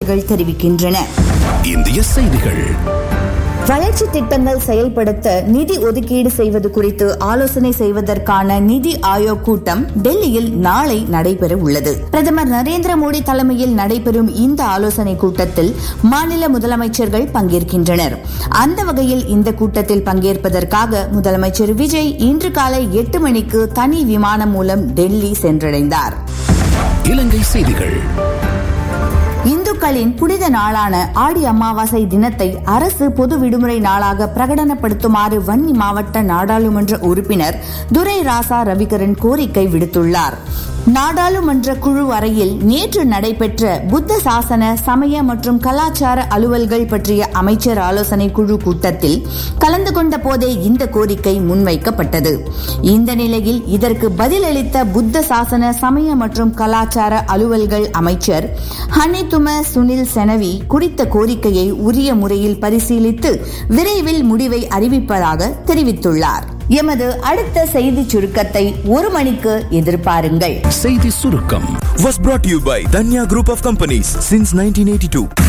தகவல்கள் தெரிவிக்கின்றன இந்திய செய்திகள் வளர்ச்சி திட்டங்கள் செயல்படுத்த நிதி ஒதுக்கீடு செய்வது குறித்து ஆலோசனை செய்வதற்கான நிதி ஆயோக் கூட்டம் டெல்லியில் நாளை நடைபெற உள்ளது பிரதமர் நரேந்திர மோடி தலைமையில் நடைபெறும் இந்த ஆலோசனை கூட்டத்தில் மாநில முதலமைச்சர்கள் பங்கேற்கின்றனர் அந்த வகையில் இந்த கூட்டத்தில் பங்கேற்பதற்காக முதலமைச்சர் விஜய் இன்று காலை எட்டு மணிக்கு தனி விமானம் மூலம் டெல்லி சென்றடைந்தார் இலங்கை செய்திகள் இந்துக்களின் புனித நாளான ஆடி அமாவாசை தினத்தை அரசு பொது விடுமுறை நாளாக பிரகடனப்படுத்துமாறு வன்னி மாவட்ட நாடாளுமன்ற உறுப்பினர் துரை ராசா ரவிகரன் கோரிக்கை விடுத்துள்ளார் நாடாளுமன்ற குழு அறையில் நேற்று நடைபெற்ற புத்த சாசன சமய மற்றும் கலாச்சார அலுவல்கள் பற்றிய அமைச்சர் ஆலோசனை குழு கூட்டத்தில் கலந்து கொண்ட போதே இந்த கோரிக்கை முன்வைக்கப்பட்டது இந்த நிலையில் இதற்கு பதிலளித்த புத்த சாசன சமய மற்றும் கலாச்சார அலுவல்கள் அமைச்சர் ஹனிதும சுனில் செனவி குறித்த கோரிக்கையை உரிய முறையில் பரிசீலித்து விரைவில் முடிவை அறிவிப்பதாக தெரிவித்துள்ளார் எமது அடுத்த செய்தி சுருக்கத்தை ஒரு மணிக்கு எதிர்பாருங்கள் செய்தி சுருக்கம் was brought to you by Danya Group of Companies since 1982.